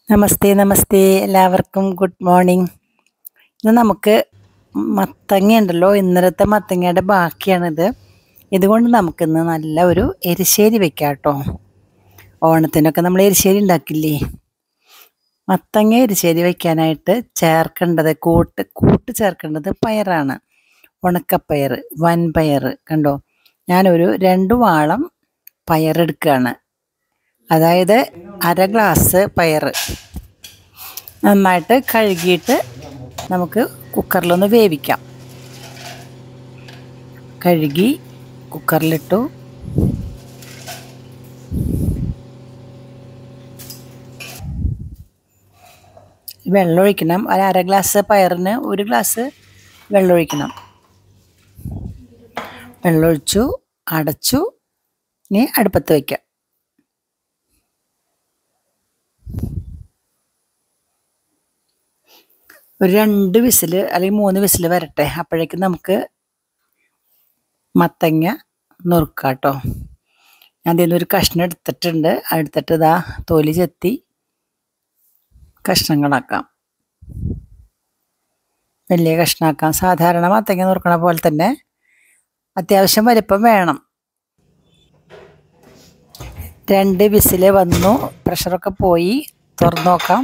നമസ്തേ നമസ്തേ എല്ലാവർക്കും good morning ഇന്ന് നമുക്ക് മത്തങ്ങ ഉണ്ടല്ലോ ഇന്നലത്തെ മത്തങ്ങയുടെ ബാക്കിയാണിത് ഇതുകൊണ്ട് നമുക്കിന്ന് നല്ല ഒരു എരിശ്ശേരി വെക്കാം കേട്ടോ ഓണത്തിനൊക്കെ നമ്മൾ എരിശ്ശേരി ഉണ്ടാക്കില്ലേ മത്തങ്ങ എരിശ്ശേരി വെക്കാനായിട്ട് ചേർക്കേണ്ടത് കൂട്ട് കൂട്ട് ചേർക്കേണ്ടത് പയറാണ് ഉണക്കപ്പയർ വൻപയർ കണ്ടോ ഞാനൊരു രണ്ട് വാളം പയറെടുക്കുകയാണ് അതായത് അര ഗ്ലാസ് പയർ നന്നായിട്ട് കഴുകിയിട്ട് നമുക്ക് കുക്കറിലൊന്ന് വേവിക്കാം കഴുകി കുക്കറിലിട്ടു വെള്ളം ഒഴിക്കണം ഒരു അര ഗ്ലാസ് പയറിന് ഒരു ഗ്ലാസ് വെള്ളം ഒഴിക്കണം വെള്ളമൊഴിച്ചു അടച്ചു ഇനി അടുപ്പത്ത് വയ്ക്കാം ഒരു രണ്ട് വിസിൽ അല്ലെങ്കിൽ മൂന്ന് വിസിൽ വരട്ടെ അപ്പോഴേക്കും നമുക്ക് മത്തങ്ങ നുറുക്കാം കേട്ടോ ഞാൻ അതിൽ ഒരു കഷ്ണം എടുത്തിട്ടുണ്ട് എടുത്തിട്ട് ഇതാ തൊലി ചെത്തി കഷ്ണങ്ങളാക്കാം വലിയ കഷ്ണമാക്കാം സാധാരണ മത്തങ്ങ നുറുക്കണ പോലെ തന്നെ അത്യാവശ്യം വലിപ്പം വേണം രണ്ട് വിസിൽ വന്നു പ്രഷറൊക്കെ പോയി തുറന്നു നോക്കാം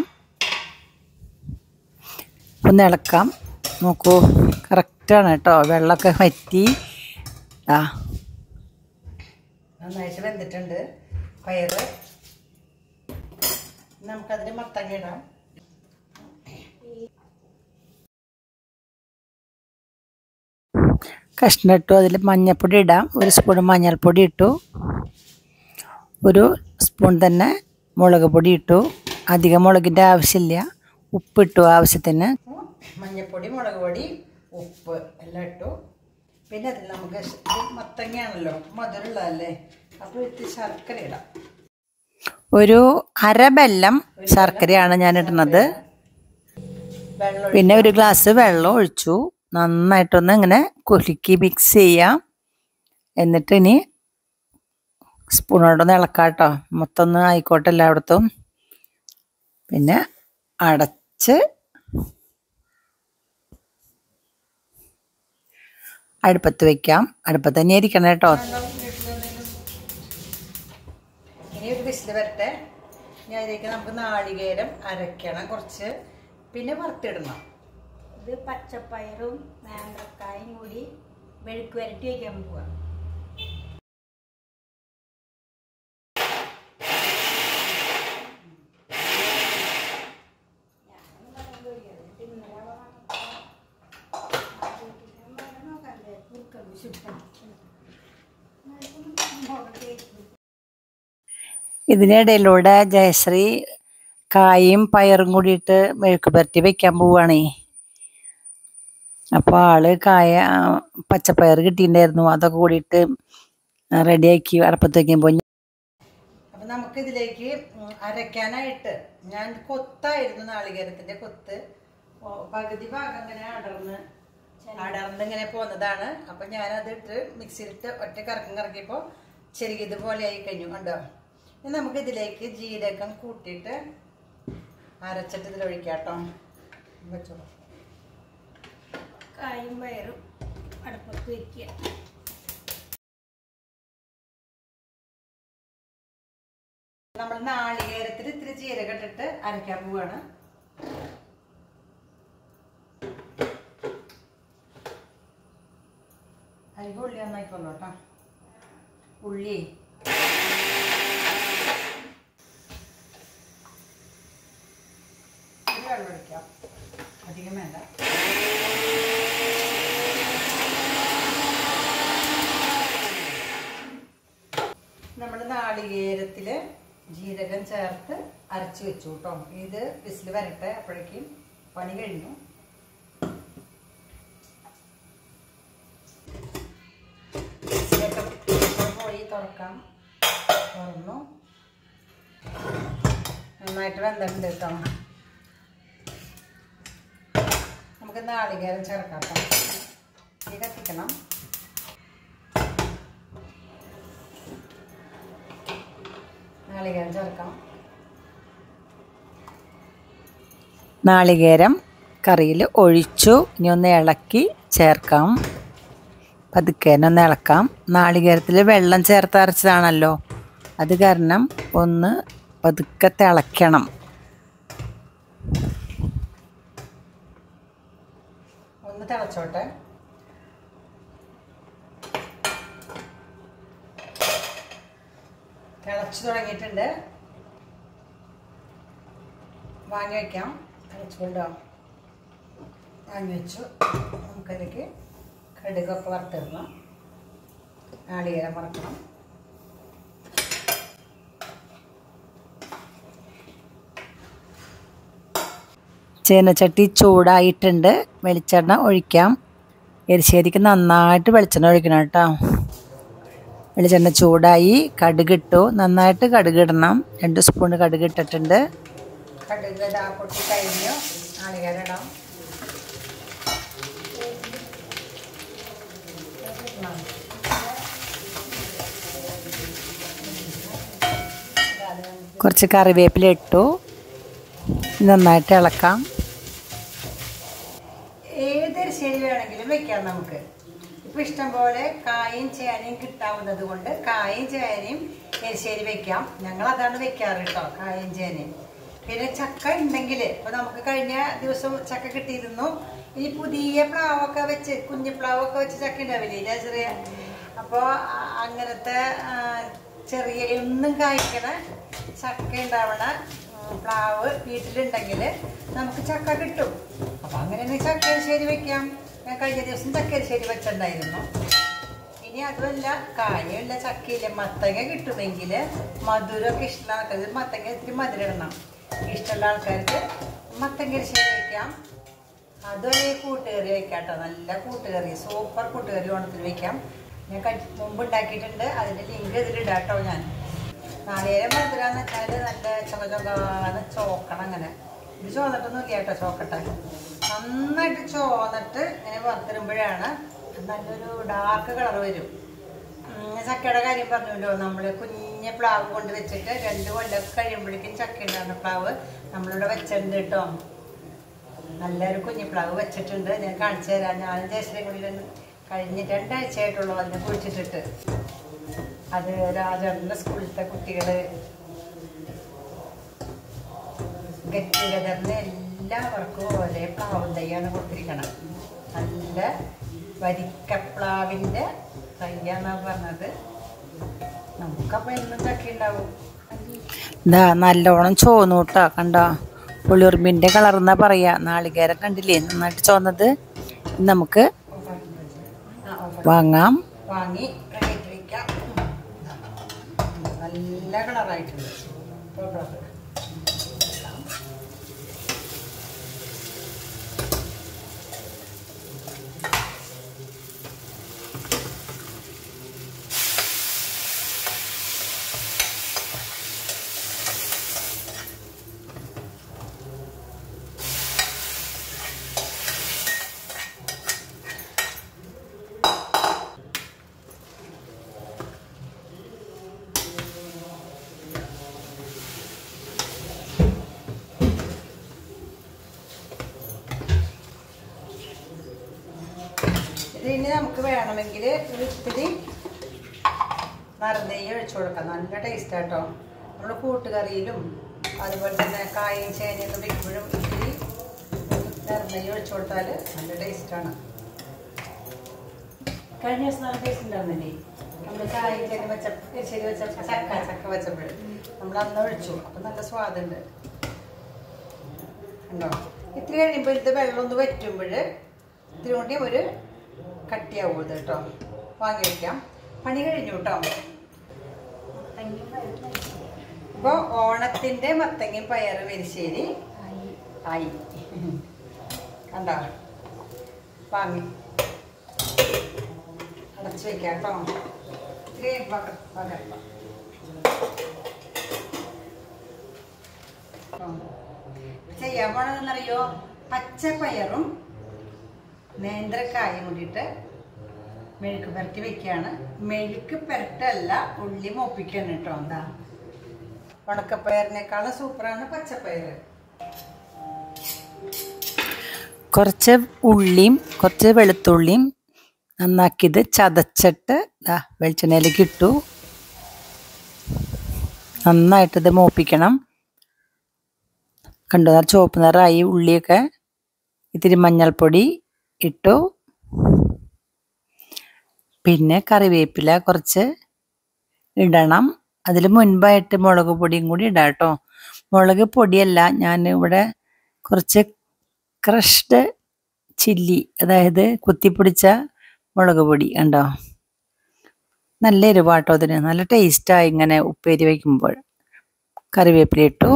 ഒന്ന് ഇളക്കാം നോക്കൂ കറക്റ്റാണ് കേട്ടോ വെള്ളമൊക്കെ വറ്റി ആ നന്നായിട്ട് വെന്തിട്ടുണ്ട് പയറ് നമുക്കതിന് മത്തങ്ങ ഇടാം കഷ്ണം ഇട്ടു അതിൽ മഞ്ഞൾപ്പൊടി ഇടാം ഒരു സ്പൂൺ മഞ്ഞൾപ്പൊടി ഇട്ടു ഒരു സ്പൂൺ തന്നെ മുളക് പൊടി ഇട്ടു അധികം മുളകിൻ്റെ ആവശ്യമില്ല ഉപ്പിട്ടു ആവശ്യത്തിന് മഞ്ഞൾപ്പൊടി മുളക് പൊടി ഉപ്പ് എല്ലാം ഇട്ടു പിന്നെ അതിൽ നമുക്ക് മത്തങ്ങയാണല്ലോ മധുരമുള്ളതല്ലേ അപ്പോൾ ഇത്തിരി ശർക്കര ഇടാം ഒരു അര ബെല്ലം ശർക്കരയാണ് ഞാൻ ഇടുന്നത് പിന്നെ ഒരു ഗ്ലാസ് വെള്ളം ഒഴിച്ചു നന്നായിട്ടൊന്ന് ഇങ്ങനെ കുലുക്കി മിക്സ് ചെയ്യാം എന്നിട്ട് ഇനി സ്പൂണോടൊന്ന് ഇളക്കാം കേട്ടോ മൊത്തം ഒന്ന് ആയിക്കോട്ടെ എല്ലായിടത്തും പിന്നെ അടച്ച് അടുപ്പത്ത് വെക്കാം അടുപ്പത്ത് തന്നെ ഇരിക്കണം കേട്ടോ ഇനി ഒരു വിസിൽ വരട്ടെ ഇനി അതിലേക്ക് നമുക്ക് നാളികേരം അരയ്ക്കണം കുറച്ച് പിന്നെ വറുത്തിടണം ഇത് പച്ചപ്പയറും നേന്ത്രക്കായും കൂടി വെഴുക്ക് വരട്ടി വയ്ക്കാൻ പോവാം ഇതിനിടയിലൂടെ ജയശ്രീ കായും പയറും കൂടിയിട്ട് മെഴുക്ക് പുരട്ടി വെക്കാൻ പോവുകയാണേ അപ്പോൾ ആള് കായ ആ, പച്ചപ്പയർ കിട്ടിയിട്ടുണ്ടായിരുന്നു അതൊക്കെ കൂടിയിട്ട് റെഡിയാക്കി അടുപ്പത്ത് വയ്ക്കാൻ പോയി അപ്പം നമുക്ക് ഇതിലേക്ക് അരയ്ക്കാനായിട്ട് ഞാൻ കൊത്തായിരുന്നു നാളികേരത്തിൻ്റെ കൊത്ത് പകുതി ഭാഗം ഇങ്ങനെ അടർന്ന് അടർന്ന് ഇങ്ങനെ പോന്നതാണ് അപ്പം ഞാനത് ഇട്ട് മിക്സിയിലിട്ട് ഒറ്റ കറക്കം കറക്കിയപ്പോൾ ചെറിയ ഇതുപോലെ ആയി കഴിഞ്ഞു കണ്ടോ ഇനി നമുക്ക് ഇതിലേക്ക് ജീരകം കൂട്ടിയിട്ട് അരച്ചിട്ട് ഇതിലൊഴിക്കാം കേട്ടോ വെച്ചോളൂ കായും പയറും അടുപ്പത്ത് വയ്ക്കുക നമ്മൾ നാളികേരത്തിൽ ഇത്തിരി ജീരകം ഇട്ടിട്ട് അരയ്ക്കാൻ പോവാണ് അരിക ഉള്ളി നന്നായിക്കോളൂ കേട്ടോ ഉള്ളി ഒരു വെള്ളം ഒഴിക്കാം അധികം വേണ്ട നമ്മൾ നാളികേരത്തിൽ ജീരകം ചേർത്ത് അരച്ച് വെച്ചു കേട്ടോ ഇത് വിസിൽ വരട്ടെ അപ്പോഴേക്കും പണി കഴിഞ്ഞു വിസിലൊക്കെ പോയി തുറക്കാം തുറന്നു നന്നായിട്ട് വെന്തിട്ടുണ്ട് കേട്ടോ നമുക്ക് നാളികേരം ചേർക്കാം കേട്ടോ ഇത് കത്തിക്കണം നാളികേരം ചേർക്കാം നാളികേരം കറിയിൽ ഒഴിച്ചു ഇനി ഒന്ന് ഇളക്കി ചേർക്കാം പതുക്കെ തന്നെ ഒന്ന് ഇളക്കാം നാളികേരത്തിൽ വെള്ളം ചേർത്ത് അരച്ചതാണല്ലോ അത് കാരണം ഒന്ന് പതുക്കെ തിളയ്ക്കണം ഒന്ന് തിളച്ചോട്ടെ തിളച്ചു തുടങ്ങിയിട്ടുണ്ട് വാങ്ങി വയ്ക്കാം തിളച്ചുകൊണ്ടോ വാങ്ങി വെച്ചു നമുക്കതിലേക്ക് കടുകൊക്കെ വറുത്തിടണം നാളികേരം വറക്കണം ചീനച്ചട്ടി ചൂടായിട്ടുണ്ട് വെളിച്ചെണ്ണ ഒഴിക്കാം എരിശ്ശേരിക്ക് നന്നായിട്ട് വെളിച്ചെണ്ണ ഒഴിക്കണം കേട്ടോ വെളിച്ചെണ്ണ ചൂടായി കടുകിട്ടു നന്നായിട്ട് കടുകിടണം രണ്ട് സ്പൂൺ കടുക് ഇട്ടിട്ടുണ്ട് കടുക് ഇതാ പൊട്ടി കഴിഞ്ഞു നാളികേരം ഇടാം കുറച്ച് കറിവേപ്പില ഇട്ടു നന്നായിട്ട് ഇളക്കാം ഏതൊരു ശരി വേണമെങ്കിലും വെക്കാം നമുക്ക് ഇപ്പം ഇഷ്ടം പോലെ കായും ചേനയും കിട്ടാവുന്നത് കൊണ്ട് കായും ചേനയും എരിശ്ശേരി വെക്കാം ഞങ്ങൾ അതാണ് വെക്കാറ് കേട്ടോ കായും ചേനയും പിന്നെ ചക്ക ഉണ്ടെങ്കിൽ ഇപ്പൊ നമുക്ക് കഴിഞ്ഞ ദിവസം ചക്ക കിട്ടിയിരുന്നു ഇനി പുതിയ പ്ലാവൊക്കെ വെച്ച് കുഞ്ഞു പ്ലാവൊക്കെ വെച്ച് ചക്ക ഉണ്ടാവില്ലേ ഇല്ല ചെറിയ അപ്പോൾ അങ്ങനത്തെ ആ, ചെറിയ എന്നും കായ്ക്കണ ചക്ക ഉണ്ടാവണ ഉം, പ്ലാവ് വീട്ടിലുണ്ടെങ്കിൽ നമുക്ക് ചക്ക കിട്ടും അപ്പൊ അങ്ങനെ ചക്കരശ്ശേരി വെക്കാം ഞാൻ കഴിഞ്ഞ ദിവസം ചക്കരശ്ശേരി വെച്ചിട്ടുണ്ടായിരുന്നു ഇനി അതുമല്ല കായുള്ള ചക്കയില്ല മത്തങ്ങ കിട്ടുമെങ്കിൽ മധുരമൊക്കെ ഇഷ്ടമുള്ള ആൾക്കാർ മത്തങ്ങ ഇത്തിരി മധുരം ഇഷ്ടമുള്ള ആൾക്കാർക്ക് മത്തങ്കരിശ്ശേരി വെക്കാം അതുപോലെ കൂട്ടുകറി വെക്കാം കേട്ടോ നല്ല കൂട്ടുകറി സൂപ്പർ കൂട്ടുകറി ഓണത്തിന് വെക്കാം ഞാൻ കഴി- മുമ്പ് ഉണ്ടാക്കിയിട്ടുണ്ട് അതിൻ്റെ ലിങ്ക് ഇതിലിടാം കേട്ടോ ഞാൻ നാളികേരം മധുരാന്ന് വെച്ചാൽ നല്ല ചൊക ചൊകാന്ന് ചോക്കണം അങ്ങനെ ഇത് ചോന്നിട്ടൊന്നും ഇല്ല കേട്ടോ ചോക്കട്ടെ നന്നായിട്ട് ചോന്നിട്ട് ഇങ്ങനെ വറുത്തിടുമ്പോഴാണ് നല്ലൊരു ഡാർക്ക് കളർ വരും ഉം, ചക്കയുടെ കാര്യം പറഞ്ഞല്ലോ നമ്മൾ കുഞ്ഞ് പ്ലാവ് കൊണ്ട് വെച്ചിട്ട് രണ്ട് കൊല്ലം കഴിയുമ്പോഴേക്കും ചക്ക ഉണ്ടാകുന്ന പ്ലാവ് നമ്മളിവിടെ വെച്ചിട്ടുണ്ട് കേട്ടോ നല്ലൊരു കുഞ്ഞു പ്ലാവ് വെച്ചിട്ടുണ്ട് ഞാൻ കാണിച്ചു തരാം ഞാനും ജയശ്രീയും കൂടി രണ്ട് കഴിഞ്ഞ് രണ്ടാഴ്ചയായിട്ടുള്ളൂ അതിനെ കുഴിച്ചിട്ടിട്ട് അത് രാജാവിൻ്റെ സ്കൂളിലത്തെ കുട്ടികൾ ഗെറ്റ് ടുഗദറിന് എല്ലാവർക്കും ഒരേ പ്ലാവും തൈയാണ് കൊടുത്തിരിക്കണം നല്ല വരിക്കപ്ലാവിൻ്റെ തയ്യാന്നാ പറഞ്ഞത് നമുക്കപ്പോൾ എന്നും ചക്ക ഉണ്ടാവും ഇതാ നല്ലോണം ചോന്നു കേട്ടോ കണ്ടോ പുളിയുറുമ്പിൻ്റെ കളർ എന്നാ പറയാ നാളികേരം കണ്ടില്ലേ നന്നായിട്ട് ചോന്നത് ഇത് നമുക്ക് വാങ്ങാം വാങ്ങി റെഡിയാക്കി വെക്കാം നല്ല കളറായിട്ടുണ്ട് ഇത് ഇനി നമുക്ക് വേണമെങ്കിൽ ഒരു ഇത്തിരി നറുനെയ്യ് ഒഴിച്ചു കൊടുക്കാം നല്ല ടേസ്റ്റ് ആട്ടോ നമ്മൾ കൂട്ടുകറിയിലും അതുപോലെ തന്നെ കായും ചേനയൊക്കെ വെക്കുമ്പോഴും ഇത്തിരി നറുനെയ്യ് ഒഴിച്ചു കൊടുത്താൽ നല്ല ടേസ്റ്റാണ് കഴിഞ്ഞ ദിവസം നല്ല ടേസ്റ്റ് ഉണ്ടായിരുന്നില്ലേ നമ്മൾ കായും ചേന വെച്ച ശരി വെച്ച ചക്ക ചക്ക വെച്ചപ്പോൾ നമ്മൾ അന്ന് ഒഴിച്ചു അപ്പം നല്ല സ്വാദുണ്ട് ഉണ്ടോ ഇത്തിരി കഴിയുമ്പോൾ ഇത് വെള്ളം ഒന്ന് വറ്റുമ്പോൾ ഇത്തിരി കൂടി ഒരു കട്ടിയാവും ഇത് കേട്ടോ വാങ്ങി വയ്ക്കാം പണി കഴിഞ്ഞു കേട്ടോ ഇപ്പോൾ ഓണത്തിൻ്റെ മത്തങ്ങയും പയറ് പെരിശ്ശേരി ആയി കണ്ടോ വാങ്ങി അടച്ചു വെക്കാം കേട്ടോ ഇത്തിരി പക- പകർത്താം കേട്ടോ. ചെയ്യാൻ പോണതെന്നറിയോ പച്ചപ്പയറും നേന്ത്രക്കായും കൂടിയിട്ട് മെഴുക്ക് പുരട്ടി വെക്കുകയാണ് മെഴുക്ക് പുരട്ടല്ല ഉള്ളി മൂപ്പിക്കാണ് കേട്ടോ എന്താ ഉണക്കപ്പയറിനേക്കാളും സൂപ്പറാണ് പച്ചപ്പയർ കുറച്ച് ഉള്ളിയും കുറച്ച് വെളുത്തുള്ളിയും നന്നാക്കിയത് ചതച്ചിട്ട് ദാ വെളിച്ചെണ്ണയിലേക്ക് ഇട്ടു നന്നായിട്ടിത് മൂപ്പിക്കണം കണ്ടു നല്ല ചുവപ്പ് നിറമായി ഉള്ളിയൊക്കെ ഇത്തിരി മഞ്ഞൾപ്പൊടി ഇട്ടു പിന്നെ കറിവേപ്പില കുറച്ച് ഇടണം അതിൽ മുൻപായിട്ട് മുളക് പൊടിയും കൂടി ഇടാം കേട്ടോ മുളക് പൊടിയല്ല ഞാൻ ഇവിടെ കുറച്ച് ക്രഷ്ഡ് ചില്ലി അതായത് കുത്തിപ്പിടിച്ച മുളക് പൊടി കണ്ടോ നല്ല എരിവാട്ടോ അതിന് നല്ല ടേസ്റ്റായി ഇങ്ങനെ ഉപ്പേരി വയ്ക്കുമ്പോൾ കറിവേപ്പില ഇട്ടു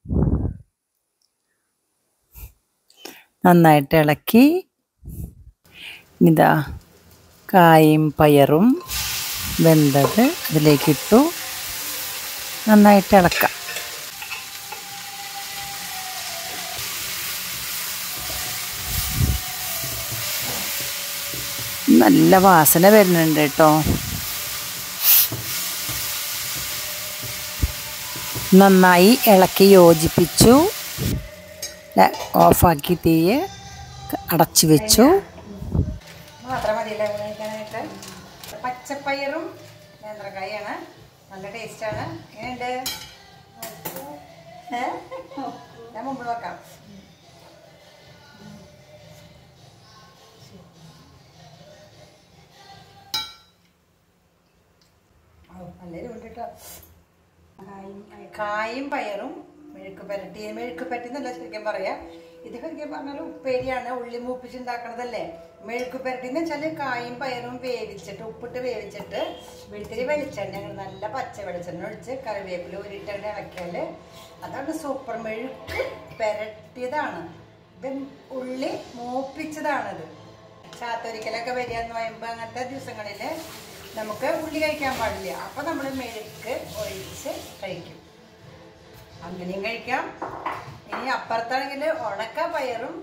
നന്നായിട്ട് ഇളക്കി ഇതാ കായും പയറും വെന്തത് അതിലേക്കിട്ടു നന്നായിട്ട് ഇളക്കാം നല്ല വാസന വരുന്നുണ്ട് കേട്ടോ നന്നായി ഇളക്കി യോജിപ്പിച്ചു ല- ഓഫാക്കി തീയെ അടച്ചു വെച്ചു മാത്രം മതിയല്ലേ കഴിക്കാനായിട്ട് പച്ചപ്പയറും നേന്ത്രക്കായാണ് നല്ല ടേസ്റ്റാണ് എങ്ങനെയുണ്ട് ഏ? ഞാൻ മുമ്പ് നോക്കാം ഔ, നല്ല എരിവുണ്ട് കേട്ടോ കായും പയറും മെഴുക്ക് പുരട്ടി മെഴുക്ക് പുരട്ടി എന്നല്ല ശരിക്കും പറയാ ഇത് ശരിക്കും പറഞ്ഞാൽ ഉപ്പേരിയാണ് ഉള്ളി മൂപ്പിച്ചുണ്ടാക്കണതല്ലേ മെഴുക്ക് പുരട്ടി എന്ന് വെച്ചാൽ കായും പയറും വേവിച്ചിട്ട് ഉപ്പിട്ട് വേവിച്ചിട്ട് ഇത്തിരി വെളിച്ചെണ്ണ ഞങ്ങൾ നല്ല പച്ച വെളിച്ചെണ്ണ ഒഴിച്ച് കറിവേപ്പില ഉരുട്ടെണ്ണ ഇളക്കിയാല് അതാണ് സൂപ്പർ മെഴുക്ക് പുരട്ടിയതാണ് ഇത് ഉള്ളി മൂപ്പിച്ചതാണിത് ചാത്തൊരിക്കലൊക്കെ വരിക എന്ന് പറയുമ്പോൾ അങ്ങനത്തെ ദിവസങ്ങളിൽ നമുക്ക് ഉള്ളി കഴിക്കാൻ പാടില്ല അപ്പം നമ്മൾ മെഴുക്ക് ഒഴിച്ച് കഴിക്കും അങ്ങനെയും കഴിക്കാം ഇനി അപ്പുറത്താണെങ്കിൽ ഉണക്ക പയറും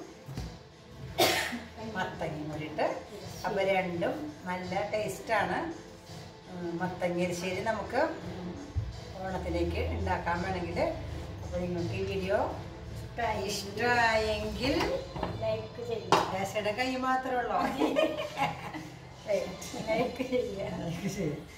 മത്തങ്ങയും കൂടിയിട്ട് അപ്പം രണ്ടും നല്ല ടേസ്റ്റാണ് മത്തങ്ങ എരിശ്ശേരി നമുക്ക് ഓണത്തിലേക്ക് ഉണ്ടാക്കാൻ വേണമെങ്കിൽ അപ്പോൾ നിങ്ങൾക്ക് ഈ വീഡിയോ ഇഷ്ടമായെങ്കിൽ ലൈക്ക് ചെയ്യുക ദേശയുടെ കൈ മാത്രമേ ഉള്ളൂ ലൈക്ക് ചെയ്യുക ശരി